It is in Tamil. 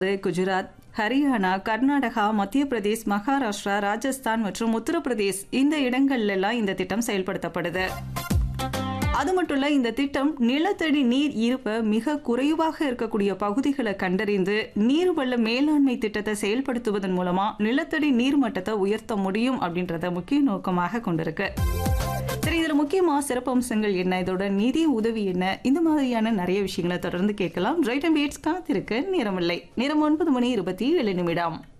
குஜராத் ஹரியானா கர்நாடகா மத்திய பிரதேஷ் மகாராஷ்டிரா ராஜஸ்தான் மற்றும் உத்தரப்பிரதேஷ் இந்த இடங்கள்ல எல்லாம் இந்த திட்டம் செயல்படுத்தப்படுது அது மட்டும் இல்ல இந்த திட்டம் நிலத்தடி நீர் இருப்ப மிக குறைவாக இருக்கக்கூடிய பகுதிகளை கண்டறிந்து நீர்வள மேலாண்மை திட்டத்தை செயல்படுத்துவதன் மூலமா நிலத்தடி நீர் மட்டத்தை உயர்த்த முடியும் அப்படின்றத முக்கிய நோக்கமாக கொண்டிருக்கு சரி இதுல முக்கியமா சிறப்பம்சங்கள் என்ன இதோட நிதி உதவி என்ன இந்த மாதிரியான நிறைய விஷயங்களை தொடர்ந்து கேட்கலாம் ரைட் அண்ட் பீட்ஸ் காத்திருக்க நேரமில்லை நேரம் ஒன்பது மணி இருபத்தி ஏழு நிமிடம்